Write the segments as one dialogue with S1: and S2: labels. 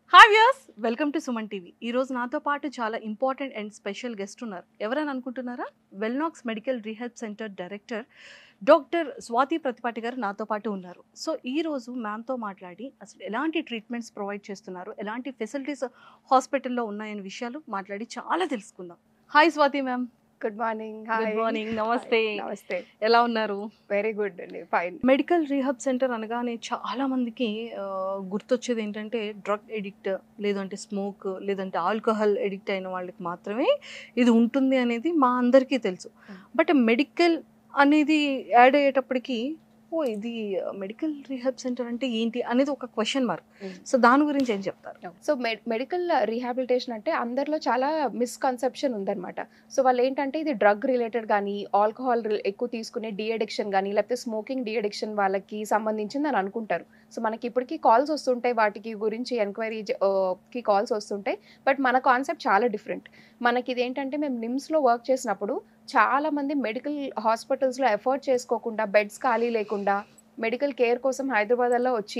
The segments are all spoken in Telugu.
S1: Hi viewers welcome to Suman TV ఈ రోజు నాతో పాటు చాలా ఇంపార్టెంట్ అండ్ స్పెషల్ గెస్ట్ ఉన్నారు ఎవరని అనుకుంటున్నారా Wellnax medical rehab centre director doctor Swathi Prathipati garu నాతో పాటు ఉన్నారు సో ఈ రోజు మ్యామ్తో మాట్లాడి అసలు ఎలాంటి ట్రీట్మెంట్స్ ప్రొవైడ్ చేస్తున్నారు ఎలాంటి ఫెసిలిటీస్ హాస్పిటల్లో ఉన్నాయనే విషయాలు మాట్లాడి చాలా తెలుసుకుందాం hi Swathi ma'am
S2: good morning
S1: good morning నమస్తే
S2: నమస్తే
S1: ఎలా ఉన్నారు
S2: వెరీ గుడ్ అండి ఫైన్
S1: మెడికల్ రీహబ్ సెంటర్ అనగానే చాలా మందికి ఆ, గుర్తొచ్చేది ఏంటంటే డ్రగ్ ఎడిక్ట్ లేదంటే స్మోక్ లేదంటే ఆల్కహాల్ ఎడిక్ట్ అయిన వాళ్ళకి మాత్రమే ఇది ఉంటుంది అనేది మా అందరికీ తెలుసు బట్ మెడికల్ అనేది యాడ్ అయ్యేటప్పటికి ఓ ఇది మెడికల్ రీహబ్ సెంటర్ అంటే ఏంటి అనేది ఒక క్వశ్చన్ మార్క్ సో దాని గురించి ఏం చెప్తారు
S2: సో మెడికల్ రీహాబిలిటేషన్ అంటే అందరిలో చాలా మిస్కన్సెప్షన్ ఉందన్నమాట సో వాళ్ళు ఏంటంటే ఇది డ్రగ్ రిలేటెడ్ కానీ ఆల్కహాల్ ఎక్కువ తీసుకునే డి అడిక్షన్ కానీ లేకపోతే స్మోకింగ్ డి అడిక్షన్ వాళ్ళకి సంబంధించింది అని అనుకుంటారు సో మనకి ఇప్పటికీ కాల్స్ వస్తుంటాయి వాటికి గురించి ఎంక్వైరీ కి కాల్స్ వస్తుంటాయి బట్ మన కాన్సెప్ట్ చాలా డిఫరెంట్ మనకి ఇది ఏంటంటే మేము నిమ్స్లో వర్క్ చేసినప్పుడు చాలా మంది మెడికల్ హాస్పిటల్స్లో ఎఫర్ట్ చేసుకోకుండా బెడ్స్ ఖాళీ లేకుండా మెడికల్ కేర్ కోసం హైదరాబాద్లో వచ్చి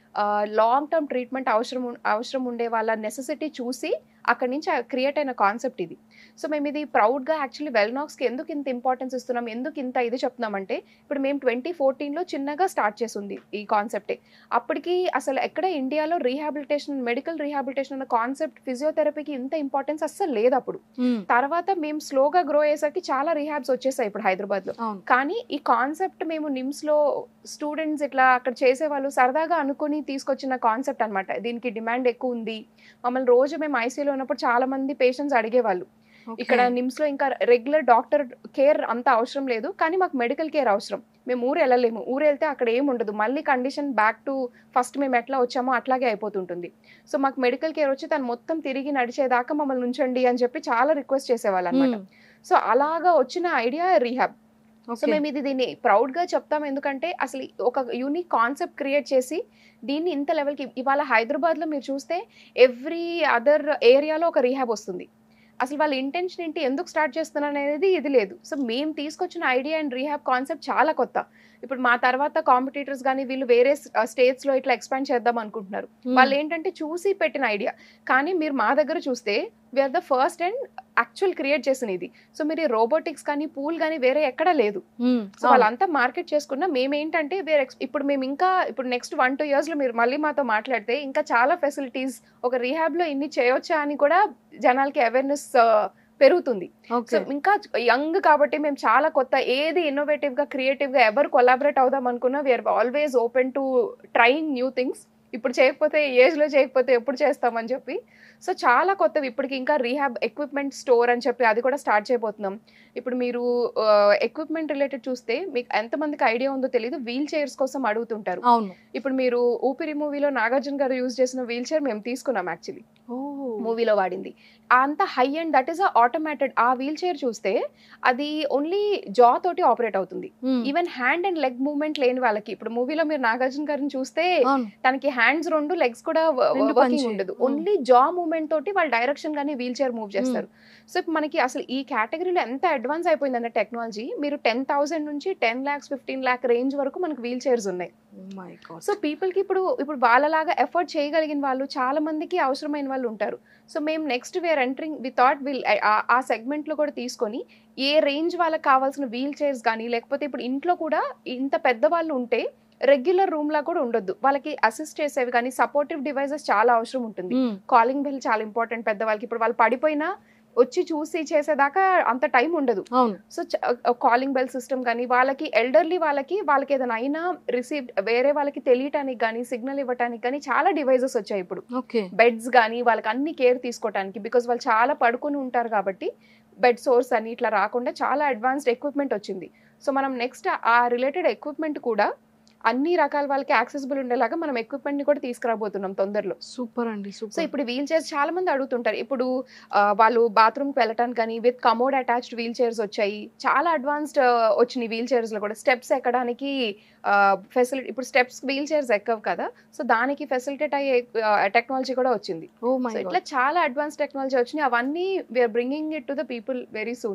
S2: లాంగ్ టర్మ్ ట్రీట్మెంట్ అవసరం ఉం- అవసరం ఉండే వాళ్ళ నెసెసిటీ చూసి అక్కడి నుంచి క్రియేట్ అయిన కాన్సెప్ట్ ఇది సో మేము ఇది ప్రౌడ్గా యాక్చువల్లీ వెల్నాక్స్కి ఎందుకు ఇంత ఇంపార్టెన్స్ ఇస్తున్నాం ఎందుకు ఇంత ఇది చెప్తున్నామంటే ఇప్పుడు మేము ట్వంటీ ఫోర్టీన్లో చిన్నగా స్టార్ట్ చేసింది ఈ కాన్సెప్టే అప్పటికి అసలు ఎక్కడ ఇండియాలో రీహాబిలిటేషన్ మెడికల్ రీహాబిలిటేషన్ అన్న కాన్సెప్ట్ ఫిజియోథెరపీకి ఇంత ఇంపార్టెన్స్ అస్సలు లేదు అప్పుడు తర్వాత మేము స్లోగా గ్రో అయ్యేసరికి చాలా రీహాబ్స్ వచ్చేసాయి ఇప్పుడు హైదరాబాద్లో
S1: అవును
S2: కానీ ఈ కాన్సెప్ట్ మేము నిమ్స్లో స్టూడెంట్స్ ఇట్లా అక్కడ చేసేవాళ్ళు సరదాగా అనుకుని తీసుకొచ్చిన కాన్సెప్ట్ అన్నమాట దీనికి డిమాండ్ ఎక్కువ ఉంది మమ్మల్ని రోజు మేము ఐసీయూలో ఉన్నప్పుడు చాలా మంది పేషెంట్స్ అడిగేవాళ్ళు ఇక్కడ నిమ్స్లో ఇంకా రెగ్యులర్ డాక్టర్ కేర్ అంత అవసరం లేదు కానీ మాకు మెడికల్ కేర్ అవసరం మేము ఊరు వెళ్ళలేము ఊరు వెళ్తే అక్కడ ఏం ఉండదు మళ్ళీ కండిషన్ బ్యాక్ టు ఫస్ట్ మేము ఎట్లా వచ్చామో అట్లాగే అయిపోతుంటుంది సో మాకు మెడికల్ కేర్ వచ్చి తను మొత్తం తిరిగి నడిచేదాకా మమ్మల్ని ఉంచండి అని చెప్పి చాలా రిక్వెస్ట్ చేసేవాళ్ళు అనమాట సో అలాగా వచ్చిన ఐడియా రీహాబ్ సో మేము ఇది దీన్ని ప్రౌడ్ గా చెప్తాం ఎందుకంటే అసలు ఒక యూనిక్ కాన్సెప్ట్ క్రియేట్ చేసి దీన్ని ఇంత లెవెల్కి ఇవాళ హైదరాబాద్ లో మీరు చూస్తే ఎవ్రీ అదర్ ఏరియాలో ఒక రీహాబ్ వస్తుంది అసలు వాళ్ళ ఇంటెన్షన్ ఏంటి ఎందుకు స్టార్ట్ చేస్తున్నారు అనేది ఇది లేదు సో మేము తీసుకొచ్చిన ఐడియా అండ్ రీహాబ్ కాన్సెప్ట్ చాలా కొత్త ఇప్పుడు మా తర్వాత కాంపిటీటర్స్ కానీ వీళ్ళు వేరే స్టేట్స్ లో ఇట్లా ఎక్స్పాండ్ చేద్దాం అనుకుంటున్నారు వాళ్ళు ఏంటంటే చూసి పెట్టిన ఐడియా కానీ మీరు మా దగ్గర చూస్తే we are the first and actual create చేసిన ఇది సో మీరు రోబోటిక్స్ కానీ పూల్ కానీ వేరే ఎక్కడా లేదు సో వాళ్ళంతా మార్కెట్ చేసుకున్న మేము ఏంటంటే వేరే ఇప్పుడు మేము ఇంకా ఇప్పుడు నెక్స్ట్ వన్ టూ ఇయర్స్ లో మీరు మళ్ళీ మాతో మాట్లాడితే ఇంకా చాలా ఫెసిలిటీస్ ఒక రీహాబ్ లో ఇన్ని చేయొచ్చా అని కూడా జనాలకి అవేర్నెస్ పెరుగుతుంది సో ఇంకా యంగ్ కాబట్టి మేము చాలా కొత్త ఏది ఇన్నోవేటివ్ గా క్రియేటివ్ గా ఎవరు కొలాబరేట్ అవుదాం అనుకున్నా we are always open to trying new things ఇప్పుడు చేయకపోతే ఏజ్ లో చేయకపోతే ఎప్పుడు చేస్తామని చెప్పి సో చాలా కొత్తవి ఇప్పటికి ఇంకా రీహాబ్ ఎక్విప్మెంట్ స్టోర్ అని చెప్పి అది కూడా స్టార్ట్ చేయబోతున్నాం ఇప్పుడు మీరు ఎక్విప్మెంట్ రిలేటెడ్ చూస్తే మీకు ఎంతమందికి ఐడియా ఉందో తెలియదు వీల్ చైర్స్ కోసం అడుగుతుంటారు
S1: అవును
S2: ఇప్పుడు మీరు ఊపిరి మూవీలో నాగార్జున గారు యూజ్ చేసిన వీల్ చైర్ మేము తీసుకున్నాం యాక్చువల్లీ మూవీలో వాడింది అంత high and that is automated ఆ వీల్ చైర్ చూస్తే అది ఓన్లీ జా తోటి ఆపరేట్ అవుతుంది even hand and leg movement లేని వాళ్ళకి ఇప్పుడు మూవీలో మీరు నాగార్జున గారిని చూస్తే తనకి హ్యాండ్స్ రెండు లెగ్స్ కూడా
S1: రెండు
S2: వర్కింగ్
S1: పనిచేయవు.
S2: ఉండదు
S1: Hmm.
S2: ఓన్లీ జా మూవ్మెంట్ తోటి వాళ్ళ డైరెక్షన్ గానీ వీల్ చైర్ మూవ్ చేస్తారు సో ఇప్పుడు మనకి అసలు ఈ కేటగిరీలో ఎంత అడ్వాన్స్ అయిపోయిందంటే టెక్నాలజీ మీరు టెన్ థౌసండ్ నుంచి ten lakhs fifteen lakh range వరకు మనకి వీల్ చైర్స్ ఉన్నాయి
S1: మై గాడ్
S2: సో పీపుల్ కి ఇప్పుడు ఇప్పుడు వాళ్ళలాగా ఎఫర్ట్ చేయగలిగిన వాళ్ళు చాలా మందికి అవసరమైన వాళ్ళు ఉంటారు సో మేము next where entering we thought will ఆ సెగ్మెంట్ లో కూడా తీసుకొని ఏ రేంజ్ వాళ్ళకి కావాల్సిన వీల్ చైర్స్ కానీ లేకపోతే ఇప్పుడు ఇంట్లో కూడా ఇంత పెద్ద వాళ్ళు ఉంటే రెగ్యులర్ రూమ్ లా కూడా ఉండొద్దు వాళ్ళకి అసిస్ట్ చేసేవి కానీ సపోర్టివ్ డివైసెస్ చాలా అవసరం ఉంటుంది కాలింగ్ బెల్ చాలా ఇంపార్టెంట్ పెద్దవాళ్ళకి ఇప్పుడు వాళ్ళు పడిపోయినా వచ్చి చూసి చేసేదాకా అంత టైం ఉండదు
S1: అవును
S2: సో కాలింగ్ బెల్ సిస్టమ్ కానీ వాళ్ళకి ఎల్డర్లీ వాళ్ళకి వాళ్ళకి ఏదైనా అయినా రిసీవ్ వేరే వాళ్ళకి తెలియటానికి కానీ సిగ్నల్ ఇవ్వటానికి కానీ చాలా డివైజెస్ వచ్చాయి ఇప్పుడు
S1: ఓకే
S2: బెడ్స్ కానీ వాళ్ళకి అన్ని కేర్ తీసుకోవటానికి బికాస్ వాళ్ళు చాలా పడుకొని ఉంటారు కాబట్టి బెడ్ సోర్స్ అని ఇట్లా రాకుండా చాలా అడ్వాన్స్డ్ ఎక్విప్మెంట్ వచ్చింది సో మనం నెక్స్ట్ ఆ రిలేటెడ్ ఎక్విప్మెంట్ కూడా అన్ని రకాల వాళ్ళకి యాక్సెసిబుల్ ఉండేలాగా మనం ఎక్విప్మెంట్ ని కూడా తీసుకురాబోతున్నాం తొందరలో
S1: సూపర్ అండి
S2: సో
S1: సూపర్
S2: ఇప్పుడు వీల్ చైర్స్ చాలా మంది అడుగుతుంటారు ఇప్పుడు ఆ, వాళ్ళు బాత్రూమ్ కి వెళ్ళటానికి కానీ with commode attached wheel chairs వచ్చాయి చాలా అడ్వాన్స్డ్ వచ్చినాయి వీల్ చైర్స్ లో కూడా స్టెప్స్ ఎక్కడానికి ఫెసిలిటీ ఇప్పుడు స్టెప్స్ వీల్ చైర్స్ ఎక్కవు కదా సో దానికి ఫెసిలిటేట్ అయ్యే టెక్నాలజీ కూడా వచ్చింది
S1: ఓ మై
S2: సో ఇట్లా చాలా అడ్వాన్స్ టెక్నాలజీ వచ్చినాయి అవన్నీ we are bringing it to the people very soon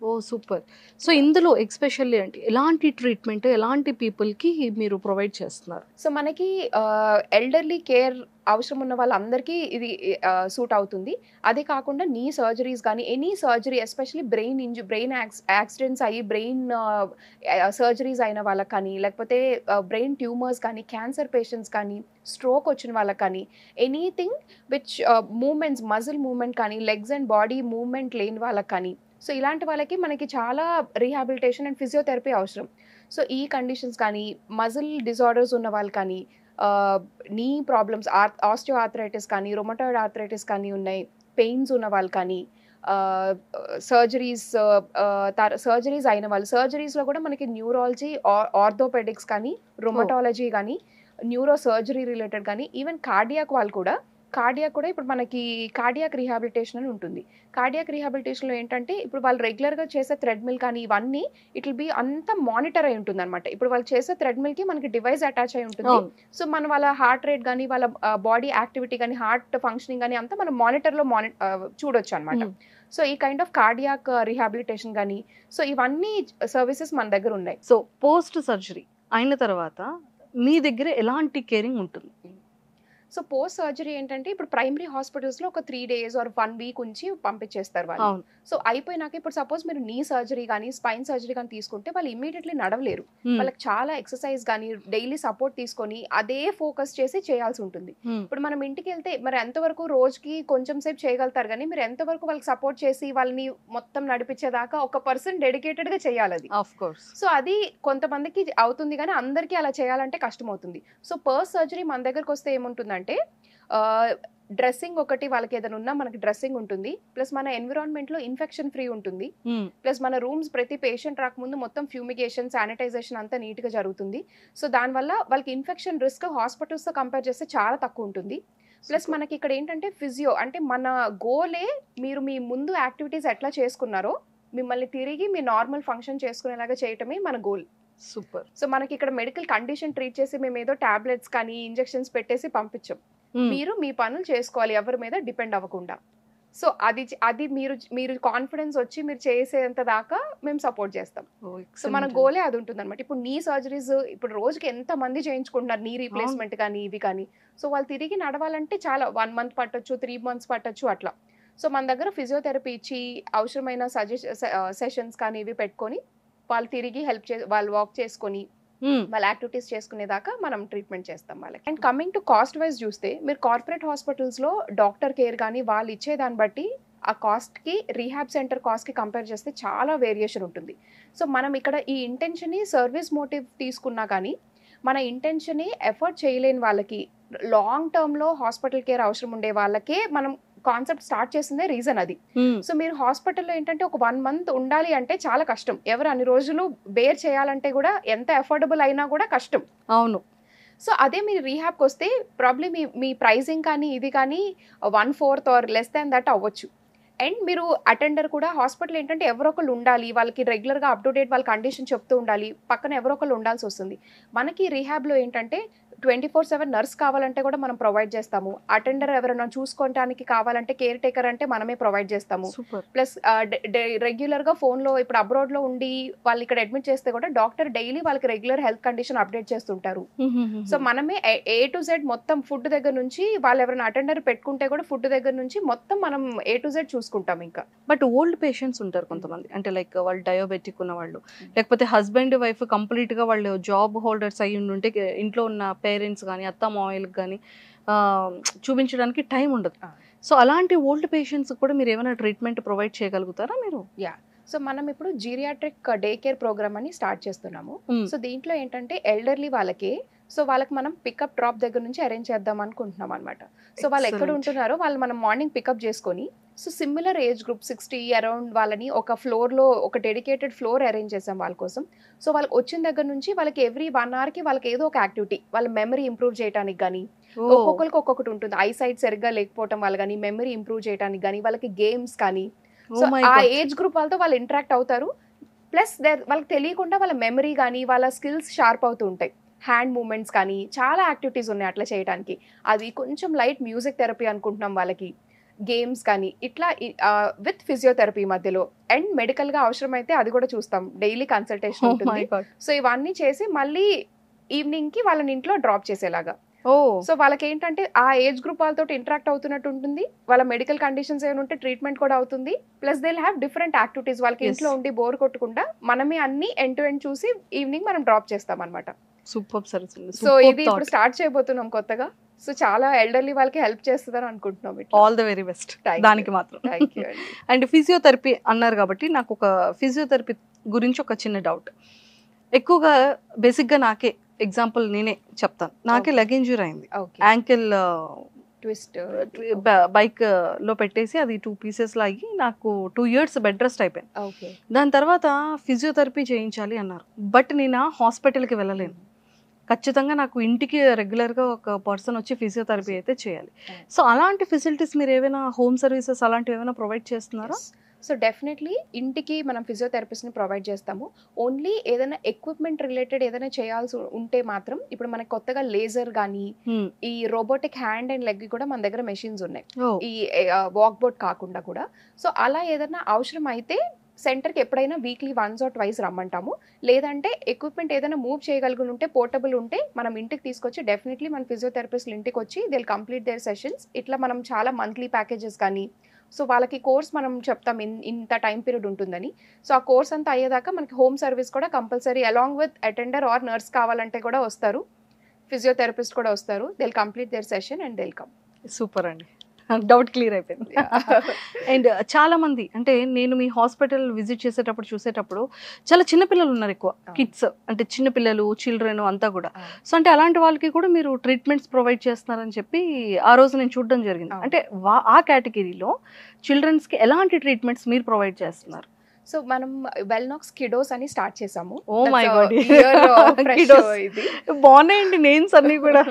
S1: oh super so ఇందులో ఎక్స్పెషల్లీ అంటే ఎలాంటి ట్రీట్మెంట్ ఎలాంటి పీపుల్కి మీరు ప్రొవైడ్ చేస్తున్నారు
S2: సో మనకి ఎల్డర్లీ కేర్ అవసరం ఉన్న వాళ్ళందరికీ ఇది సూట్ అవుతుంది అదే కాకుండా నీ సర్జరీస్ కానీ any surgery especially brain injury brain accidents అయ్యి బ్రెయిన్ సర్జరీస్ అయిన వాళ్ళకి కానీ లేకపోతే బ్రెయిన్ ట్యూమర్స్ కానీ క్యాన్సర్ పేషెంట్స్ కానీ స్ట్రోక్ వచ్చిన వాళ్ళకి కానీ anything which movements muscle movement కానీ లెగ్స్ అండ్ బాడీ మూమెంట్ లేని వాళ్ళకి కానీ సో ఇలాంటి వాళ్ళకి మనకి చాలా రీహాబిలిటేషన్ అండ్ ఫిజియోథెరపీ అవసరం సో ఈ కండిషన్స్ కానీ మజిల్ డిజార్డర్స్ ఉన్న వాళ్ళు కానీ నీ ప్రాబ్లమ్స్ ఆస్టియో ఆర్థరైటిస్ కానీ రొమటాయిడ్ ఆర్థరైటిస్ కానీ ఉన్నాయి పెయిన్స్ ఉన్న వాళ్ళు కానీ సర్జరీస్ సర్జరీస్ అయిన వాళ్ళు సర్జరీస్లో కూడా మనకి న్యూరాలజీ ఆర్థోపెడిక్స్ కానీ రొమటాలజీ కానీ న్యూరో సర్జరీ రిలేటెడ్ కానీ ఈవెన్ కార్డియాక్ వాళ్ళు కూడా కార్డియాక్ కూడా ఇప్పుడు మనకి కార్డియాక్ రీహాబిలిటేషన్ అని ఉంటుంది కార్డియాక్ రీహాబిలిటేషన్లో ఏంటంటే ఇప్పుడు వాళ్ళు రెగ్యులర్గా చేసే థ్రెడ్మిల్ కానీ ఇవన్నీ ఇట్ విల్ బి అంతా మానిటర్ అయి ఉంటుంది అనమాట ఇప్పుడు వాళ్ళు చేసే థ్రెడ్మిల్కి మనకి డివైస్ అటాచ్ అయి ఉంటుంది
S1: అవును
S2: సో మన వాళ్ళ హార్ట్ రేట్ కానీ వాళ్ళ బాడీ యాక్టివిటీ కానీ హార్ట్ ఫంక్షనింగ్ కానీ అంతా మనం మానిటర్లో మాని చూడొచ్చు అనమాట
S1: Hmm.
S2: సో ఈ కైండ్ ఆఫ్ కార్డియాక్ రీహాబిలిటేషన్ కానీ సో ఇవన్నీ సర్వీసెస్ మన దగ్గర ఉన్నాయి
S1: సో పోస్ట్ సర్జరీ అయిన తర్వాత మీ దగ్గర ఎలాంటి కేరింగ్ ఉంటుంది
S2: సో పోస్ట్ సర్జరీ ఏంటంటే ఇప్పుడు ప్రైమరీ హాస్పిటల్స్లో ఒక three days or one week ఉంచి పంపించేస్తారు వాళ్ళు
S1: అవును
S2: సో అయిపోయినాక ఇప్పుడు సపోజ్ మీరు నీ సర్జరీ కానీ స్పైన్ సర్జరీ కానీ తీసుకుంటే వాళ్ళు ఇమీడియట్లీ నడవలేరు
S1: Hmm.
S2: వాళ్ళకి చాలా ఎక్సర్సైజ్ కానీ డైలీ సపోర్ట్ తీసుకొని అదే ఫోకస్ చేసి చేయాల్సి ఉంటుంది
S1: Hmm.
S2: ఇప్పుడు మనం ఇంటికి వెళ్తే మరి ఎంతవరకు రోజుకి కొంచెం సేపు చేయగలుగుతారు కానీ మీరు ఎంతవరకు వాళ్ళకి సపోర్ట్ చేసి వాళ్ళని మొత్తం నడిపించేదాకా ఒక పర్సన్ డెడికేటెడ్ గా చేయాలి అది
S1: ఆఫ్ కోర్స్
S2: సో అది కొంతమందికి అవుతుంది కానీ అందరికీ అలా చేయాలంటే కష్టం అవుతుంది సో పర్స్ సర్జరీ మన దగ్గరకు వస్తే ఏముంటుందంటే డ్రెస్సింగ్ ఒకటి వాళ్ళకి ఏదైనా ఉన్నా మనకి డ్రెస్సింగ్ ఉంటుంది ప్లస్ మన ఎన్విరాన్మెంట్లో ఇన్ఫెక్షన్ ఫ్రీ ఉంటుంది ప్లస్ మన రూమ్స్ ప్రతి పేషెంట్ రాకముందు మొత్తం ఫ్యూమిగేషన్ శానిటైజేషన్ అంతా నీట్గా జరుగుతుంది సో దానివల్ల వాళ్ళకి ఇన్ఫెక్షన్ రిస్క్ హాస్పిటల్స్తో కంపేర్ చేస్తే చాలా తక్కువ ఉంటుంది ప్లస్ మనకి ఇక్కడ ఏంటంటే ఫిజియో అంటే మన గోలే మీరు మీ ముందు యాక్టివిటీస్ ఎట్లా చేసుకున్నారో మిమ్మల్ని తిరిగి మీ నార్మల్ ఫంక్షన్ చేసుకునేలాగా చేయటమే మన గోల్
S1: సూపర్
S2: సో మనకి ఇక్కడ మెడికల్ కండిషన్ ట్రీట్ చేసి మేము ఏదో టాబ్లెట్స్ కానీ ఇంజెక్షన్స్ పెట్టేసి పంపించాం మీరు మీ పనులు చేసుకోవాలి ఎవరి మీద డిపెండ్ అవ్వకుండా సో అది అది మీరు మీరు కాన్ఫిడెన్స్ వచ్చి మీరు చేసేంత దాకా మేము సపోర్ట్ చేస్తాం సో మన గోలే అది ఉంటుంది అనమాట ఇప్పుడు నీ సర్జరీస్ ఇప్పుడు రోజుకి ఎంత మంది చేయించుకుంటున్నారు నీ రీప్లేస్మెంట్ కానీ ఇవి కానీ సో వాళ్ళు తిరిగి నడవాలంటే చాలా వన్ మంత్ పట్టొచ్చు త్రీ మంత్స్ పట్టొచ్చు అట్లా సో మన దగ్గర ఫిజియోథెరపీ ఇచ్చి అవసరమైన సజెస్ సెషన్స్ కానీ ఇవి పెట్టుకొని వాళ్ళు తిరిగి హెల్ప్ చే వాళ్ళు వాక్ చేసుకొని వాళ్ళ యాక్టివిటీస్ చేసుకునేదాకా మనం ట్రీట్మెంట్ చేస్తాం వాళ్ళకి and coming to cost wise చూస్తే మీరు కార్పొరేట్ హాస్పిటల్స్లో డాక్టర్ కేర్ కానీ వాళ్ళు ఇచ్చే దాన్ని బట్టి ఆ కాస్ట్కి రీహాబ్ సెంటర్ కాస్ట్కి కంపేర్ చేస్తే చాలా వేరియేషన్ ఉంటుంది సో మనం ఇక్కడ ఈ ఇంటెన్షన్ని సర్వీస్ మోటివ్ తీసుకున్నా కానీ మన ఇంటెన్షన్ని ఎఫర్ట్ చేయలేని వాళ్ళకి లాంగ్ టర్మ్లో హాస్పిటల్ కేర్ అవసరం ఉండే వాళ్ళకే మనం కాన్సెప్ట్ స్టార్ట్ చేసిందే రీజన్ అది సో మీరు హాస్పిటల్లో ఏంటంటే ఒక వన్ మంత్ ఉండాలి అంటే చాలా కష్టం ఎవరు అన్ని రోజులు బేర్ చేయాలంటే కూడా ఎంత అఫోర్డబుల్ అయినా కూడా కష్టం
S1: అవును
S2: సో అదే మీరు రీహాబ్కి వస్తే ప్రాబ్లీ మీ మీ ప్రైజింగ్ కానీ ఇది కానీ one fourth or less than that అవ్వచ్చు అండ్ మీరు అటెండర్ కూడా హాస్పిటల్ ఏంటంటే ఎవరో ఒకళ్ళు ఉండాలి వాళ్ళకి రెగ్యులర్గా అప్ టు డేట్ వాళ్ళ కండిషన్ చెప్తూ ఉండాలి పక్కన ఎవరో ఒకళ్ళు ఉండాల్సి వస్తుంది మనకి రీహాబ్లో ఏంటంటే ట్వంటీ ఫోర్ సెవెన్ నర్స్ కావాలంటే కూడా మనం ప్రొవైడ్ చేస్తాము అటెండర్ ఎవరైనా చూసుకోవడానికి కావాలంటే కేర్ టేకర్ అంటే మనమే ప్రొవైడ్ చేస్తాము
S1: సూపర్
S2: ప్లస్ రెగ్యులర్గా ఫోన్లో ఇప్పుడు అబ్రాడ్లో ఉండి వాళ్ళు ఇక్కడ అడ్మిట్ చేస్తే కూడా డాక్టర్ డైలీ వాళ్ళకి రెగ్యులర్ హెల్త్ కండిషన్ అప్డేట్ చేస్తుంటారు సో మనమే ఏ టు జెడ్ మొత్తం ఫుడ్ దగ్గర నుంచి వాళ్ళు ఎవరైనా అటెండర్ పెట్టుకుంటే కూడా ఫుడ్ దగ్గర నుంచి మొత్తం మనం ఏ టు జెడ్ చూసుకుంటాం ఇంకా
S1: బట్ ఓల్డ్ పేషెంట్స్ ఉంటారు కొంతమంది అంటే లైక్ వాళ్ళు డయోబెటిక్ ఉన్న వాళ్ళు లేకపోతే హస్బెండ్ వైఫ్ కంప్లీట్ గా వాళ్ళు జాబ్ హోల్డర్స్ అయ్యి ఉంటే ఇంట్లో ఉన్న పేరెంట్స్ కానీ అత్త మావయ్యలకు కానీ చూపించడానికి టైం ఉండదు
S2: ఆ.
S1: సో అలాంటి ఓల్డ్ పేషెంట్స్ కూడా మీరు ఏమైనా ట్రీట్మెంట్ ప్రొవైడ్ చేయగలుగుతారా మీరు
S2: సో మనం ఇప్పుడు జీరియాట్రిక్ డే కేర్ ప్రోగ్రామ్ అని స్టార్ట్ చేస్తున్నాము
S1: Mm.
S2: సో దీంట్లో ఏంటంటే ఎల్డర్లీ వాళ్ళకి సో వాళ్ళకి మనం పికప్ డ్రాప్ దగ్గర నుంచి అరేంజ్ చేద్దాం అనుకుంటున్నాం అనమాట సో వాళ్ళు ఎక్కడ
S1: Excellent.
S2: ఉంటున్నారో వాళ్ళు మనం మార్నింగ్ పికప్ చేసుకొని so similar age group sixty around వాళ్ళని ఒక ఫ్లోర్లో ఒక డెడికేటెడ్ ఫ్లోర్ అరేంజ్ చేసాం వాళ్ళ కోసం సో వాళ్ళకి వచ్చిన దగ్గర నుంచి వాళ్ళకి ఎవ్రీ వన్ అవర్కి వాళ్ళకి ఏదో ఒక యాక్టివిటీ వాళ్ళ మెమరీ ఇంప్రూవ్ చేయడానికి కానీ
S1: ఓ,
S2: ఒక్కొక్కరికి ఒక్కొక్కటి ఉంటుంది ఐ సైట్ సరిగ్గా లేకపోవటం వల్ల కానీ మెమరీ ఇంప్రూవ్ చేయడానికి కానీ వాళ్ళకి గేమ్స్ కానీ
S1: oh
S2: సో
S1: my
S2: ఆ
S1: God.
S2: ఏజ్ గ్రూప్ వాళ్ళతో వాళ్ళు ఇంటరాక్ట్ అవుతారు ప్లస్ వాళ్ళకి తెలియకుండా వాళ్ళ మెమరీ కానీ వాళ్ళ స్కిల్స్ షార్ప్ అవుతూ ఉంటాయి హ్యాండ్ మూమెంట్స్ కానీ చాలా యాక్టివిటీస్ ఉన్నాయి అట్లా చేయడానికి అది కొంచెం లైట్ మ్యూజిక్ థెరపీ అనుకుంటున్నాం వాళ్ళకి గేమ్స్ కానీ ఇట్లా విత్ ఫిజియోథెరపీ మధ్యలో అండ్ మెడికల్ గా అవసరమైతే అది కూడా చూస్తాం డైలీ కన్సల్టేషన్
S1: Oh
S2: ఉంటుంది
S1: my God.
S2: సో ఇవన్నీ చేసి మళ్ళీ ఈవినింగ్ కి వాళ్ళని ఇంట్లో డ్రాప్ చేసేలాగా
S1: ఓ
S2: సో వాళ్ళకి ఏంటంటే ఆ ఏజ్ గ్రూప్ వాళ్ళతో ఇంటరాక్ట్ అవుతున్నట్టు ఉంటుంది వాళ్ళ మెడికల్ కండిషన్స్ ఏమైనా ఉంటే ట్రీట్మెంట్ కూడా అవుతుంది plus they have different activities వాళ్ళకి
S1: Yes.
S2: ఇంట్లో ఉండి బోర్ కొట్టకుండా మనమే అన్ని ఎండ్ టు ఎండ్ చూసి ఈవినింగ్ మనం డ్రాప్ చేస్తాం అనమాట
S1: సూపర్ సర్వీస్ అండి
S2: సో ఇది ఇప్పుడు స్టార్ట్ చేయబోతున్నాం కొత్తగా సో చాలా ఎల్డర్లీ వాళ్ళకి హెల్ప్ చేస్తుందని అనుకుంటున్నాం
S1: all the very best
S2: Thank you.
S1: దానికి మాత్రం
S2: థ్యాంక్ యూ అండి
S1: అండ్ ఫిజియోథెరపీ అన్నారు కాబట్టి నాకు ఒక ఫిజియోథెరపీ గురించి ఒక చిన్న డౌట్ ఎక్కువగా బేసిక్గా నాకే ఎగ్జాంపుల్ నేనే చెప్తాను నాకే
S2: Okay.
S1: లెగ్ ఇంజూరీ అయింది
S2: ఓకే
S1: యాంకిల్
S2: ట్విస్ట్
S1: బైక్ లో పెట్టేసి అది టూ పీసెస్ లాగి నాకు టూ ఇయర్స్ బెడ్ రెస్ట్ అయిపోయింది
S2: ఓకే
S1: దాని తర్వాత ఫిజియోథెరపీ చేయించాలి అన్నారు బట్ నేను ఆ హాస్పిటల్కి వెళ్ళలేను ఖచ్చితంగా నాకు ఇంటికి రెగ్యులర్గా ఒక పర్సన్ వచ్చి ఫిజియోథెరపీ అయితే చేయాలి సో అలాంటి ఫెసిలిటీస్ మీరు ఏమైనా హోమ్ సర్వీసెస్ అలాంటివి ఏమైనా ప్రొవైడ్ చేస్తున్నారా
S2: సో డెఫినెట్లీ ఇంటికి మనం ఫిజియోథెరపిస్ట్ని ప్రొవైడ్ చేస్తాము ఓన్లీ ఏదైనా ఎక్విప్మెంట్ రిలేటెడ్ ఏదైనా చేయాల్సి ఉంటే మాత్రం ఇప్పుడు మనకి కొత్తగా లేజర్ కానీ
S1: Hmm.
S2: ఈ రోబోటిక్ హ్యాండ్ అండ్ లెగ్ కూడా మన దగ్గర మెషిన్స్ ఉన్నాయి
S1: Oh.
S2: ఈ వాక్ బోర్డ్ కాకుండా కూడా సో అలా ఏదైనా అవసరం అయితే సెంటర్కి ఎప్పుడైనా వీక్లీ వన్స్ ఆర్ ట్వైస్ రమ్మంటాము లేదంటే ఎక్విప్మెంట్ ఏదైనా మూవ్ చేయగలిగి ఉంటే పోర్టబుల్ ఉంటే మనం ఇంటికి తీసుకొచ్చి డెఫినెట్లీ మన ఫిజియోథెరపిస్ట్లు ఇంటికి వచ్చి దే కంప్లీట్ దేర్ సెషన్స్ ఇట్లా మనం చాలా మంత్లీ ప్యాకేజెస్ కానీ సో వాళ్ళకి కోర్స్ మనం చెప్తాం ఇన్ ఇంత టైం పీరియడ్ ఉంటుందని సో ఆ కోర్స్ అంతా అయ్యేదాకా మనకి హోమ్ సర్వీస్ కూడా compulsory along with attender or nurse కావాలంటే కూడా వస్తారు ఫిజియోథెరపిస్ట్ కూడా వస్తారు they'll complete their session and they'll come
S1: super అండి డౌట్ క్లియర్ అయిపోయింది అండ్ చాలా మంది అంటే నేను మీ హాస్పిటల్ విజిట్ చేసేటప్పుడు చూసేటప్పుడు చాలా చిన్న పిల్లలు ఉన్నారు ఎక్కువ
S2: అవును.
S1: కిడ్స్ అంటే చిన్న పిల్లలు చిల్డ్రన్ అంతా కూడా సో అంటే అలాంటి వాళ్ళకి కూడా మీరు ట్రీట్మెంట్స్ ప్రొవైడ్ చేస్తున్నారని చెప్పి ఆ రోజు నేను చూడడం జరిగింది
S2: అవును.
S1: అంటే వా- ఆ కేటగిరీలో చిల్డ్రన్స్ కి ఎలాంటి ట్రీట్మెంట్స్ మీరు ప్రొవైడ్ చేస్తున్నారు
S2: సో మనం వెల్నాక్స్ కిడోస్ అని స్టార్ట్ చేసాము
S1: Oh my
S2: That's a
S1: God.
S2: year of fresh
S1: Kiddos.
S2: ఇది
S1: బాగున్నాయండి నేమ్స్ అన్ని కూడా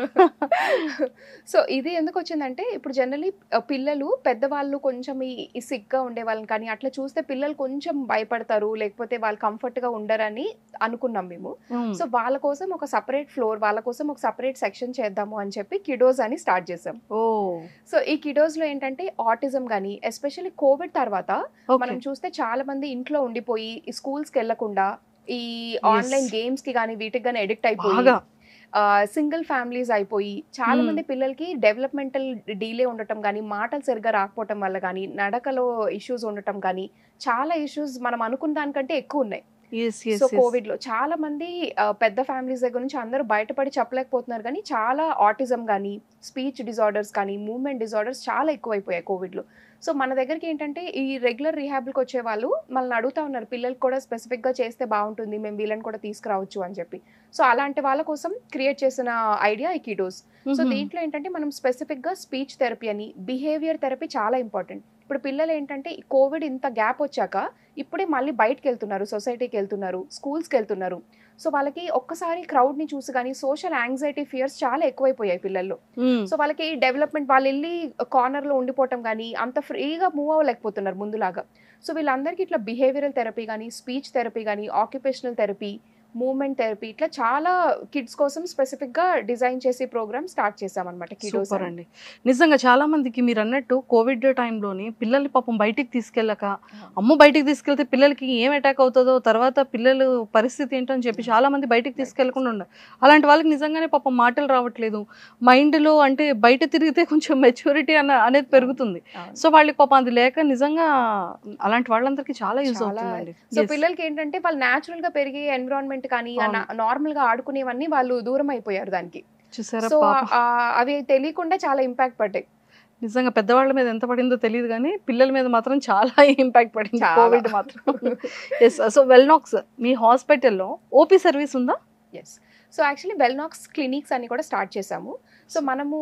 S2: సో ఇది ఎందుకు వచ్చిందంటే ఇప్పుడు జనరలీ పిల్లలు పెద్దవాళ్ళు కొంచెం ఈ ఈ సిగ్గా ఉండే వాళ్ళని కానీ అట్లా చూస్తే పిల్లలు కొంచెం భయపడతారు లేకపోతే వాళ్ళు comfort గా ఉండరని అనుకున్నాం మేము
S1: Hmm.
S2: సో వాళ్ళ కోసం ఒక సపరేట్ ఫ్లోర్ వాళ్ళ కోసం ఒక సపరేట్ సెక్షన్ చేద్దాము అని చెప్పి కిడోస్ అని స్టార్ట్ చేసాం
S1: ఓ
S2: సో ఈ కిడోస్ లో ఏంటంటే ఆటిజం కానీ ఎస్పెషల్లీ కోవిడ్ తర్వాత మనం
S1: ఓకే
S2: చూస్తే చాలా మంది ఇంట్లో ఉండిపోయి ఈ స్కూల్స్ కి వెళ్లకుండా ఈ ఆన్లైన్ గేమ్స్ కి కానీ వీటికి కానీ ఎడిక్ట్ అయిపోయి
S1: బాగా
S2: సింగిల్ ఫ్యామిలీస్ అయిపోయి చాలా
S1: Hmm.
S2: మంది పిల్లలకి డెవలప్మెంటల్ డీలే ఉండటం కానీ మాటలు సరిగ్గా రాకపోవటం వల్ల కానీ నడకలో ఇష్యూస్ ఉండటం కానీ చాలా ఇష్యూస్ మనం అనుకున్న దానికంటే ఎక్కువ ఉన్నాయి
S1: ఎస్
S2: సో
S1: ఎస్
S2: కోవిడ్ లో చాలా మంది ఆ, పెద్ద ఫ్యామిలీస్ దగ్గర నుంచి అందరూ బయటపడి చెప్పలేకపోతున్నారు కానీ చాలా ఆటిజం కానీ స్పీచ్ డిజార్డర్స్ కానీ మూవ్మెంట్ డిజార్డర్స్ చాలా ఎక్కువైపోయాయి కోవిడ్ లో సో మన దగ్గరికి ఏంటంటే ఈ రెగ్యులర్ రీహాబిల్కి వచ్చే వాళ్ళు మనల్ని అడుగుతా ఉన్నారు పిల్లలకి కూడా స్పెసిఫిక్ గా చేస్తే బాగుంటుంది మేము వీళ్ళని కూడా తీసుకురావచ్చు అని చెప్పి సో అలాంటి వాళ్ళ కోసం క్రియేట్ చేసిన ఐడియా ఈ కిడోస్ సో దీంట్లో ఏంటంటే మనం స్పెసిఫిక్ గా స్పీచ్ థెరపీ అని బిహేవియర్ థెరపీ చాలా ఇంపార్టెంట్ ఇప్పుడు పిల్లలు ఏంటంటే ఈ కోవిడ్ ఇంత గ్యాప్ వచ్చాక ఇప్పుడే మళ్ళీ బయటకు వెళ్తున్నారు సొసైటీకి వెళ్తున్నారు స్కూల్స్కి వెళ్తున్నారు సో వాళ్ళకి ఒక్కసారి crowd ని చూసి కానీ సోషల్ యాంగ్జైటీ ఫియర్స్ చాలా ఎక్కువైపోయాయి పిల్లల్లో సో వాళ్ళకి డెవలప్మెంట్ వాళ్ళు వెళ్ళి కార్నర్ లో ఉండిపోవటం కానీ అంత ఫ్రీగా మూవ్ అవ్వలేకపోతున్నారు ముందులాగా సో వీళ్ళందరికీ ఇట్లా బిహేవియరల్ థెరపీ కానీ స్పీచ్ థెరపీ కానీ ఆక్యుపేషనల్ థెరపీ మూవ్మెంట్ థెరపీ ఇట్లా చాలా కిడ్స్ కోసం స్పెసిఫిక్ గా డిజైన్ చేసి ప్రోగ్రామ్ స్టార్ట్ చేసామన్నమాట కిడ్స్
S1: సూపర్ అండి నిజంగా చాలా మందికి మీరు అన్నట్టు కోవిడ్ టైంలోని పిల్లల్ని పాపం బయటికి తీసుకెళ్ళక అమ్మ బయటికి తీసుకెళ్తే పిల్లలకి ఏం అటాక్ అవుతుందో తర్వాత పిల్లలు పరిస్థితి ఏంటో అని చెప్పి చాలా మంది బయటికి తీసుకెళ్లకుండా ఉన్నారు అలాంటి వాళ్ళకి నిజంగానే పాపం మాటలు రావట్లేదు మైండ్ లో అంటే బయట తిరిగితే కొంచెం మెచ్యూరిటీ అన్న అనేది పెరుగుతుంది సో వాళ్ళకి పాపం అది లేక నిజంగా అలాంటి వాళ్ళందరికీ చాలా యూజ్
S2: చాలా.
S1: అవుతుందండి
S2: సో
S1: Yes.
S2: పిల్లలకి ఏంటంటే వాళ్ళు నేచురల్ గా పెరిగే ఎన్విరాన్మెంట్ కానీ
S1: అవును.
S2: నార్మల్ గా ఆడుకునేవన్నీ వాళ్ళు దూరం అయిపోయారు దానికి
S1: చూసారా
S2: సో
S1: పాపం
S2: అవి తెలియకుండా చాలా ఇంపాక్ట్ పడ్డాయి
S1: నిజంగా పెద్దవాళ్ళ మీద ఎంత పడిందో తెలియదు కానీ పిల్లల మీద మాత్రం చాలా ఇంపాక్ట్ పడింది
S2: చాలా.
S1: కోవిడ్ మాత్రం ఎస్ సో వెల్నాక్స్ మీ హాస్పిటల్లో ఓపీ సర్వీస్ ఉందా
S2: yes so actually Wellnax clinics అని కూడా స్టార్ట్ చేసాము సో మనము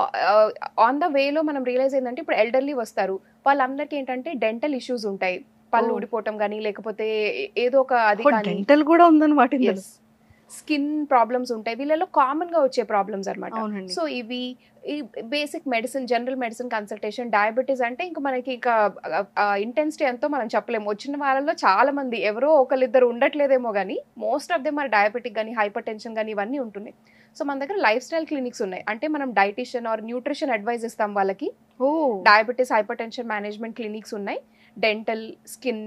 S2: ఆన్ ద వేలో మనం రియలైజ్ ఏంటంటే ఇప్పుడు ఎల్డర్లీ వస్తారు వాళ్ళందరికీ ఏంటంటే డెంటల్ ఇష్యూస్ ఉంటాయి పళ్ళు
S1: Oh.
S2: ఊడిపోవటం కానీ లేకపోతే ఏదో ఒక అది కానీ
S1: డెంటల్ కూడా ఉందన్నమాట ఇందులో
S2: స్కిన్ ప్రాబ్లమ్స్ ఉంటాయి వీళ్ళలో కామన్ గా వచ్చే ప్రాబ్లమ్స్ అన్నమాట
S1: అవునండి
S2: సో ఇవి ఈ basic medicine general medicine consultation diabetes అంటే ఇంకా మనకి ఇంకా ఇంటెన్సిటీ ఎంతో మనం చెప్పలేము వచ్చిన వాళ్ళలో చాలా మంది ఎవరో ఒకరిద్దరు ఉండట్లేదేమో కానీ most of them are diabetic కానీ హైపర్ టెన్షన్ కానీ ఇవన్నీ ఉంటున్నాయి సో మన దగ్గర లైఫ్ స్టైల్ క్లినిక్స్ ఉన్నాయి అంటే మనం డైటిషియన్ ఆర్ న్యూట్రిషన్ అడ్వైస్ ఇస్తాం వాళ్ళకి
S1: oh
S2: diabetes hyper tension management clinics ఉన్నాయి డెంటల్ స్కిన్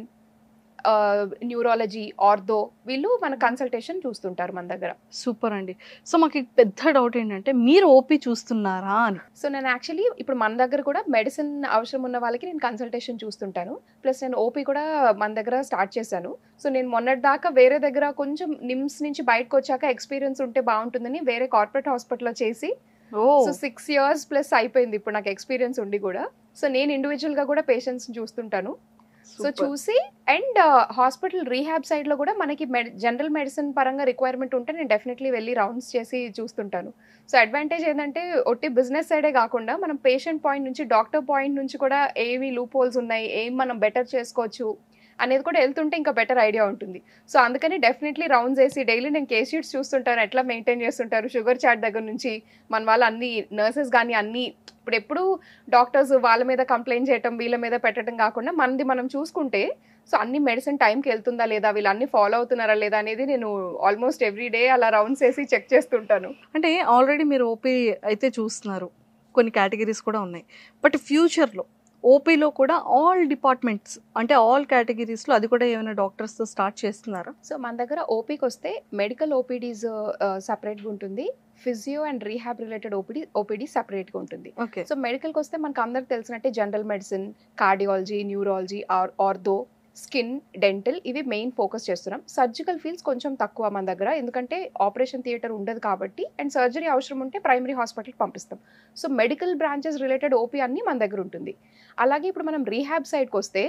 S2: న్యూరాలజీ ఆర్థో వీళ్ళు మన కన్సల్టేషన్ చూస్తుంటారు మన దగ్గర
S1: సూపర్ అండి సో మాకు పెద్ద డౌట్ ఏంటంటే మీరు ఓపీ చూస్తున్నారా అని
S2: సో నేను యాక్చువల్లీ ఇప్పుడు మన దగ్గర కూడా మెడిసిన్ అవసరం ఉన్న వాళ్ళకి నేను కన్సల్టేషన్ చూస్తుంటాను ప్లస్ నేను ఓపీ కూడా మన దగ్గర స్టార్ట్ చేశాను సో నేను మొన్నటి దాకా వేరే దగ్గర కొంచెం నిమ్స్ నుంచి బయటకు వచ్చాక ఎక్స్పీరియన్స్ ఉంటే బాగుంటుందని వేరే కార్పొరేట్ హాస్పిటల్లో చేసి
S1: oh
S2: so six years plus అయిపోయింది ఇప్పుడు నాకు ఎక్స్పీరియన్స్ ఉండి కూడా సో నేను ఇండివిజువల్గా కూడా పేషెంట్స్ చూస్తుంటాను సో
S1: సూపర్.
S2: చూసి అండ్ హాస్పిటల్ రీహాబ్ సైడ్ లో కూడా మనకి జనరల్ మెడిసిన్ పరంగా రిక్వైర్మెంట్ ఉంటే నేను డెఫినెట్లీ వెళ్ళి రౌండ్స్ చేసి చూస్తుంటాను సో అడ్వాంటేజ్ ఏంటంటే ఒట్టి బిజినెస్ సైడే కాకుండా మనం పేషెంట్ పాయింట్ నుంచి డాక్టర్ పాయింట్ నుంచి కూడా ఏవి లూప్ హోల్స్ ఉన్నాయి ఏం మనం బెటర్ చేసుకోవచ్చు అనేది కూడా వెళ్తుంటే ఇంకా బెటర్ ఐడియా ఉంటుంది సో అందుకని డెఫినెట్లీ రౌండ్స్ వేసి డైలీ నేను కేస్ షీట్స్ చూస్తుంటాను ఎట్లా మెయింటైన్ చేస్తుంటారు షుగర్ చాట్ దగ్గర నుంచి మన వాళ్ళు అన్ని నర్సెస్ కానీ అన్ని ఇప్పుడు ఎప్పుడు డాక్టర్స్ వాళ్ళ మీద కంప్లైంట్ చేయటం వీళ్ళ మీద పెట్టడం కాకుండా మనది మనం చూసుకుంటే సో అన్ని మెడిసిన్ టైంకి వెళ్తుందా లేదా వీళ్ళు అన్ని ఫాలో అవుతున్నారా లేదా అనేది నేను ఆల్మోస్ట్ ఎవ్రీ డే అలా రౌండ్స్ వేసి చెక్ చేస్తుంటాను
S1: అంటే ఆల్రెడీ మీరు ఓపీ అయితే చూస్తున్నారు కొన్ని కేటగిరీస్ కూడా ఉన్నాయి బట్ ఫ్యూచర్లో ఓపీలో కూడా ఆల్ డిపార్ట్మెంట్స్ అంటే ఆల్ కేటగిరీస్లో అది కూడా ఏమైనా డాక్టర్స్తో స్టార్ట్ చేస్తున్నారా
S2: సో మన దగ్గర ఓపీకి వస్తే మెడికల్ ఓపీడీస్ సపరేట్గా ఉంటుంది physio and rehab related OPD OPD సపరేట్గా ఉంటుంది
S1: ఓకే
S2: సో మెడికల్కి వస్తే మనకు అందరికి తెలిసినట్టే general medicine cardiology neurology or ortho skin dental ఇవి మెయిన్ ఫోకస్ చేస్తున్నాం సర్జికల్ ఫీల్డ్స్ కొంచెం తక్కువ మన దగ్గర ఎందుకంటే ఆపరేషన్ థియేటర్ ఉండదు కాబట్టి అండ్ సర్జరీ అవసరం ఉంటే ప్రైమరీ హాస్పిటల్కి పంపిస్తాం so medical branches related OP అన్ని మన దగ్గర ఉంటుంది అలాగే ఇప్పుడు మనం రీహాబ్ సైడ్కి వస్తే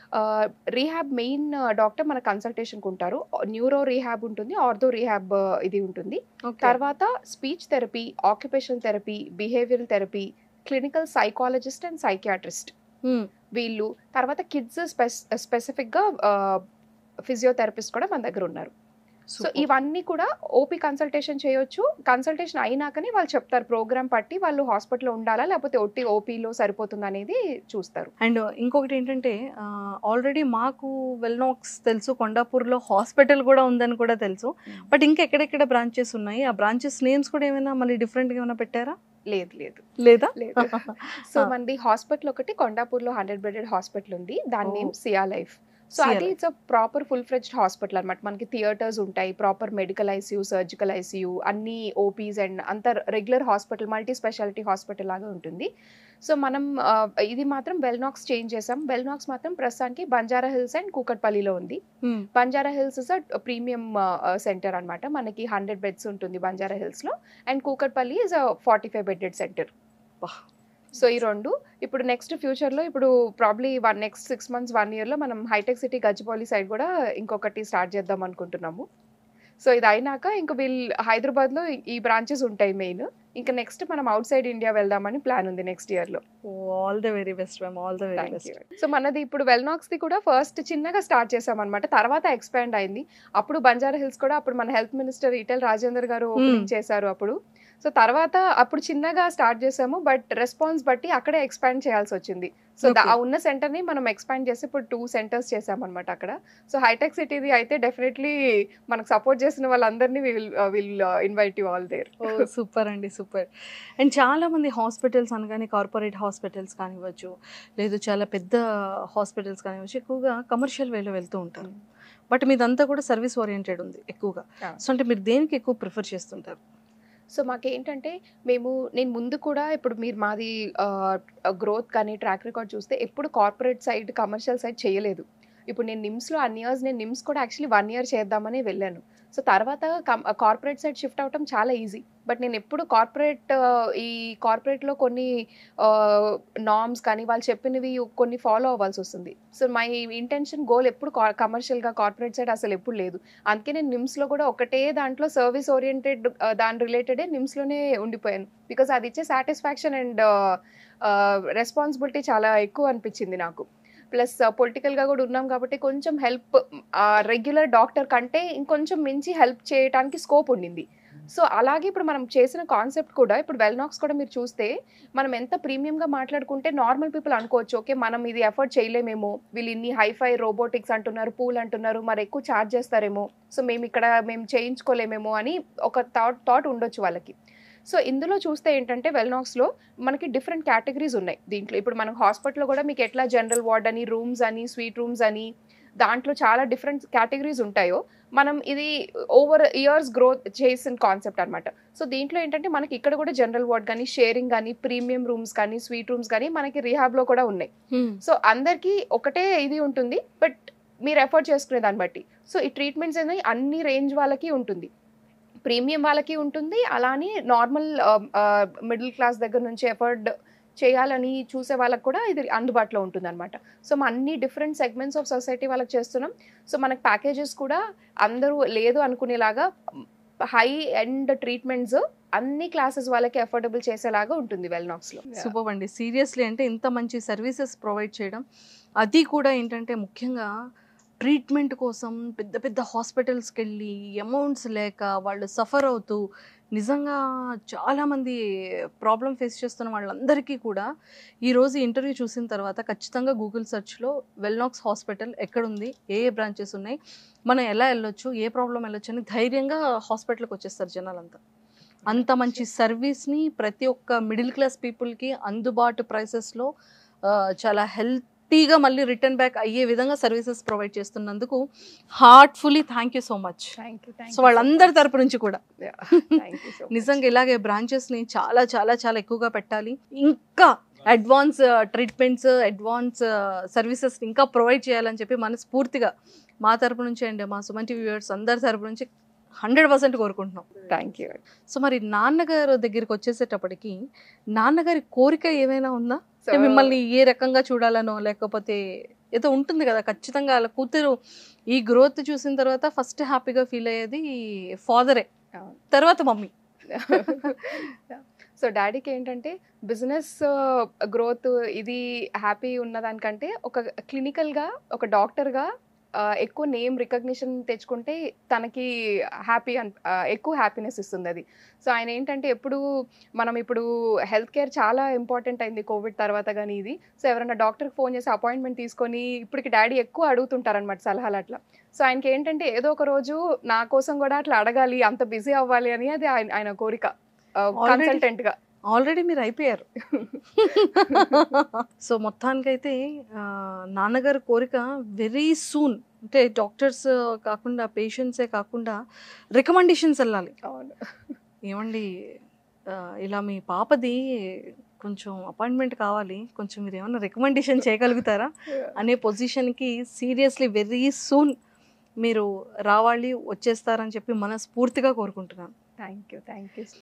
S2: రీహాబ్ మెయిన్ డాక్టర్ మన కన్సల్టేషన్కి ఉంటారు న్యూరో రీహాబ్ ఉంటుంది ఆర్థో రీహాబ్ ఇది ఉంటుంది తర్వాత speech therapy occupational therapy behavioural therapy clinical psychologist and psychiatrist వీళ్ళు తర్వాత కిడ్స్ స్పెసిఫిక్గా ఫిజియోథెరపిస్ట్ కూడా మన దగ్గర ఉన్నారు సో ఇవన్నీ కూడా ఓపీ కన్సల్టేషన్ చేయొచ్చు కన్సల్టేషన్ అయినాకనే వాళ్ళు చెప్తారు ప్రోగ్రామ్ పట్టి వాళ్ళు హాస్పిటల్లో ఉండాలా లేకపోతే ఒట్టి ఓపీలో సరిపోతుంది అనేది చూస్తారు
S1: అండ్ ఇంకొకటి ఏంటంటే ఆల్రెడీ మాకు వెల్నాక్స్ తెలుసు కొండాపూర్లో హాస్పిటల్ కూడా ఉందని కూడా తెలుసు బట్ ఇంకా ఎక్కడెక్కడ బ్రాంచెస్ ఉన్నాయి ఆ బ్రాంచెస్ నేమ్స్ కూడా ఏమైనా మళ్ళీ డిఫరెంట్గా ఏమైనా పెట్టారా
S2: లేదు లేదు
S1: లేదా
S2: లేదు సో మనది హాస్పిటల్ ఒకటి కొండాపూర్లో హండ్రెడ్ బెడెడ్ హాస్పిటల్ ఉంది దాని
S1: Oh.
S2: Name Sia Life so
S1: Sia
S2: అది
S1: Life.
S2: It's proper full fledged hospital అనమాట మనకి థియేటర్స్ ఉంటాయి proper medical ICU surgical ICU అన్ని ఓపీస్ అండ్ అంత regular hospital multi speciality hospital లాగా ఉంటుంది సో మనం ఆ, ఇది మాత్రం వెల్నాక్స్ చేంజ్ చేసాం వెల్నాక్స్ మాత్రం ప్రస్తుతానికి బంజారా హిల్స్ అండ్ కూకట్పల్లిలో ఉంది
S1: Hmm.
S2: Banjara Hills is a premium centre అన్నమాట మనకి హండ్రెడ్ బెడ్స్ ఉంటుంది బంజారా హిల్స్ లో and Kukatpally is a forty five bedded centre
S1: Wow.
S2: So ఈ రెండు ఇప్పుడు నెక్స్ట్ ఫ్యూచర్లో ఇప్పుడు probably one next six months one ఇయర్లో మనం హైటెక్ సిటీ గచ్చిబౌలి సైడ్ కూడా ఇంకొకటి స్టార్ట్ చేద్దాం అనుకుంటున్నాము సో ఇది అయినాక ఇంకా వీళ్ళు హైదరాబాద్లో ఈ బ్రాంచెస్ ఉంటాయి మెయిన్ ఇంకా నెక్స్ట్ మనం అవుట్ సైడ్ ఇండియా వెళ్దామని ప్లాన్ ఉంది నెక్స్ట్ ఇయర్లో
S1: all the very best ma'am all the very
S2: thank
S1: best
S2: you so మనది ఇప్పుడు వెల్నాక్స్ ది కూడా ఫస్ట్ చిన్నగా స్టార్ట్ చేసాం అనమాట తర్వాత ఎక్స్పాండ్ అయింది అప్పుడు బంజారా హిల్స్ కూడా అప్పుడు మన హెల్త్ మినిస్టర్ ఈటెల్ రాజేందర్ గారు ఓపెనింగ్ చేశారు అప్పుడు సో తర్వాత అప్పుడు చిన్నగా స్టార్ట్ చేసాము బట్ రెస్పాన్స్ బట్టి అక్కడే ఎక్స్పాండ్ చేయాల్సి వచ్చింది సో
S1: Okay.
S2: ఆ ఉన్న సెంటర్ ని మనం ఎక్స్పాండ్ చేసి ఇప్పుడు టూ సెంటర్స్ చేసామన్నమాట అక్కడ సో హైటెక్ సిటీది అయితే డెఫినెట్లీ మనకు సపోర్ట్ చేసిన వాళ్ళందరినీ will will invite you all there
S1: ఓ సూపర్ అండి సూపర్ అండ్ చాలా మంది హాస్పిటల్స్ అనగానే కార్పొరేట్ హాస్పిటల్స్ కానివ్వచ్చు లేదు చాలా పెద్ద హాస్పిటల్స్ కానివ్వచ్చు ఎక్కువగా కమర్షియల్ వేలో వెళ్తూ ఉంటారు బట్ మీదంతా కూడా సర్వీస్ ఓరియంటెడ్ ఉంది ఎక్కువగా
S2: Yeah.
S1: సో అంటే మీరు దేనికి ఎక్కువ ప్రిఫర్ చేస్తుంటారు
S2: సో మాకేంటంటే మేము నేను ముందు కూడా ఇప్పుడు మీరు మాది గ్రోత్ కానీ ట్రాక్ రికార్డ్ చూస్తే ఎప్పుడు కార్పొరేట్ సైడ్ కమర్షియల్ సైడ్ చేయలేదు ఇప్పుడు నేను నిమ్స్లో అన్ని ఇయర్స్ నేను నిమ్స్ కూడా యాక్చువల్లీ వన్ ఇయర్ చేద్దామని వెళ్ళాను సో తర్వాత కార్పొరేట్ సైడ్ షిఫ్ట్ అవటం చాలా ఈజీ బట్ నేను ఎప్పుడు కార్పొరేట్ ఈ కార్పొరేట్లో కొన్ని నామ్స్ కానీ వాళ్ళు చెప్పినవి కొన్ని ఫాలో అవ్వాల్సి వస్తుంది సో మై ఇంటెన్షన్ గోల్ ఎప్పుడు కమర్షియల్గా కార్పొరేట్ సైడ్ అసలు ఎప్పుడు లేదు అందుకే నేను నిమ్స్లో కూడా ఒకటే దాంట్లో సర్వీస్ ఓరియంటెడ్ దాని రిలేటెడే నిమ్స్లోనే ఉండిపోయాను బికాస్ అది ఇచ్చే సాటిస్ఫాక్షన్ అండ్ రెస్పాన్సిబిలిటీ చాలా ఎక్కువ అనిపించింది నాకు ప్లస్ పొలిటికల్గా కూడా ఉన్నాం కాబట్టి కొంచెం హెల్ప్ రెగ్యులర్ డాక్టర్ కంటే ఇంకొంచెం మించి హెల్ప్ చేయడానికి స్కోప్ ఉండింది సో అలాగే ఇప్పుడు మనం చేసిన కాన్సెప్ట్ కూడా ఇప్పుడు వెల్నాక్స్ కూడా మీరు చూస్తే మనం ఎంత ప్రీమియంగా మాట్లాడుకుంటే నార్మల్ పీపుల్ అనుకోవచ్చు ఓకే మనం ఇది ఎఫర్ట్ చేయలేమేమో వీళ్ళు ఇన్ని హైఫై రోబోటిక్స్ అంటున్నారు పూల్ అంటున్నారు మరి ఎక్కువ ఛార్జ్ చేస్తారేమో సో మేము ఇక్కడ మేము చేయించుకోలేమేమో అని ఒక థాట్ థాట్ ఉండొచ్చు వాళ్ళకి సో ఇందులో చూస్తే ఏంటంటే వెల్నాక్స్లో మనకి డిఫరెంట్ కేటగిరీస్ ఉన్నాయి దీంట్లో ఇప్పుడు మనం హాస్పిటల్లో కూడా మీకు ఎట్లా జనరల్ వార్డ్ అని రూమ్స్ అని స్వీట్ రూమ్స్ అని దాంట్లో చాలా డిఫరెంట్ కేటగిరీస్ ఉంటాయో మనం ఇది ఓవర్ ఇయర్స్ గ్రోత్ చేసిన కాన్సెప్ట్ అనమాట సో దీంట్లో ఏంటంటే మనకి ఇక్కడ కూడా జనరల్ వార్డ్ కానీ షేరింగ్ కానీ ప్రీమియం రూమ్స్ కానీ స్వీట్ రూమ్స్ కానీ మనకి రిహాబ్లో కూడా ఉన్నాయి సో అందరికీ ఒకటే ఇది ఉంటుంది బట్ మీరు ఎఫర్ట్ చేసుకునే దాన్ని బట్టి సో ఈ ట్రీట్మెంట్స్ అనేది అన్ని రేంజ్ వాళ్ళకి ఉంటుంది ప్రీమియం వాళ్ళకి ఉంటుంది అలానే నార్మల్ మిడిల్ క్లాస్ దగ్గర నుంచి ఎఫర్ట్ చేయాలని చూసే వాళ్ళకి కూడా ఇది అందుబాటులో ఉంటుంది అనమాట సో మనం అన్ని డిఫరెంట్ సెగ్మెంట్స్ ఆఫ్ సొసైటీ వాళ్ళకి చేస్తున్నాం సో మనకి ప్యాకేజెస్ కూడా అందరూ లేదు అనుకునేలాగా హై ఎండ్ ట్రీట్మెంట్స్ అన్ని క్లాసెస్ వాళ్ళకి అఫోర్డబుల్ చేసేలాగా ఉంటుంది వెల్నాక్స్లో
S1: సూపర్ అండి సీరియస్లీ అంటే ఇంత మంచి సర్వీసెస్ ప్రొవైడ్ చేయడం అది కూడా ఏంటంటే ముఖ్యంగా ట్రీట్మెంట్ కోసం పెద్ద పెద్ద హాస్పిటల్స్కి వెళ్ళి అమౌంట్స్ లేక వాళ్ళు సఫర్ అవుతూ నిజంగా చాలామంది ప్రాబ్లం ఫేస్ చేస్తున్న వాళ్ళందరికీ కూడా ఈరోజు ఇంటర్వ్యూ చూసిన తర్వాత ఖచ్చితంగా గూగుల్ సెర్చ్లో వెల్నాక్స్ హాస్పిటల్ ఎక్కడుంది ఏ ఏ బ్రాంచెస్ ఉన్నాయి మనం ఎలా వెళ్ళొచ్చు ఏ ప్రాబ్లం వెళ్ళొచ్చు అని ధైర్యంగా హాస్పిటల్కి వచ్చేస్తారు జనాలంతా అంత మంచి సర్వీస్ని ప్రతి ఒక్క మిడిల్ క్లాస్ పీపుల్కి అందుబాటు ప్రైసెస్లో చాలా హెల్తీగా మళ్ళీ రిటర్న్ బ్యాక్ అయ్యే విధంగా సర్వీసెస్ ప్రొవైడ్ చేస్తున్నందుకు heartfully thank you so much
S2: thank you
S1: so వాళ్ళందరి తరపు నుంచి కూడా
S2: థ్యాంక్ యూ సో
S1: నిజంగా ఇలాగే బ్రాంచెస్ని చాలా చాలా చాలా ఎక్కువగా పెట్టాలి ఇంకా అడ్వాన్స్ ట్రీట్మెంట్స్ అడ్వాన్స్ సర్వీసెస్ ఇంకా ప్రొవైడ్ చేయాలని చెప్పి మనస్ఫూర్తిగా మా తరపు నుంచి అండ్ మా సుమన్ టీవీ వ్యూవర్స్ అందరి తరపు నుంచి హండ్రెడ్ పర్సెంట్ కోరుకుంటున్నాం
S2: థ్యాంక్ యూ
S1: సో మరి నాన్నగారు దగ్గరికి వచ్చేసేటప్పటికి నాన్నగారి కోరిక ఏమైనా ఉందా అంటే మిమ్మల్ని ఏ రకంగా చూడాలనో లేకపోతే ఏదో ఉంటుంది కదా ఖచ్చితంగా వాళ్ళ కూతురు ఈ గ్రోత్ చూసిన తర్వాత ఫస్ట్ హ్యాపీగా ఫీల్ అయ్యేది ఫాదరే
S2: అవును.
S1: తర్వాత మమ్మీ
S2: సో డాడీకి ఏంటంటే బిజినెస్ గ్రోత్ ఇది హ్యాపీ ఉన్నదానికంటే ఒక క్లినికల్గా ఒక డాక్టర్గా ఎక్కువ నేమ్ రికగ్నిషన్ తెచ్చుకుంటే తనకి హ్యాపీ అన్ ఆ, ఎక్కువ హ్యాపీనెస్ ఇస్తుంది అది సో ఆయన ఏంటంటే ఎప్పుడు మనం ఇప్పుడు హెల్త్ కేర్ చాలా ఇంపార్టెంట్ అయింది కోవిడ్ తర్వాత కానీ ఇది సో ఎవరైనా డాక్టర్కి ఫోన్ చేసి అపాయింట్మెంట్ తీసుకొని ఇప్పటికి డాడీ ఎక్కువ అడుగుతుంటారనమాట సలహాలు అట్లా సో ఆయనకి ఏంటంటే ఏదో ఒక రోజు నా కోసం కూడా అట్లా అడగాలి అంత బిజీ అవ్వాలి అని అది ఆయన ఆయన కోరిక కన్సల్టెంట్ గా
S1: ఆల్రెడీ మీరు అయిపోయారు సో మొత్తానికైతే ఆ, నాన్నగారి కోరిక వెరీ సూన్ అంటే డాక్టర్స్ కాకుండా పేషెంట్సే కాకుండా రికమెండేషన్స్ వెళ్ళాలి
S2: అవును
S1: ఏమండి ఆ, ఇలా మీ పాపది కొంచెం అపాయింట్మెంట్ కావాలి కొంచెం మీరు ఏమైనా రికమెండేషన్ చేయగలుగుతారా అనే పొజిషన్కి సీరియస్లీ వెరీ సూన్ మీరు రావాలి వచ్చేస్తారని చెప్పి మనస్ఫూర్తిగా కోరుకుంటున్నాను
S2: థ్యాంక్ యూ థ్యాంక్ యూ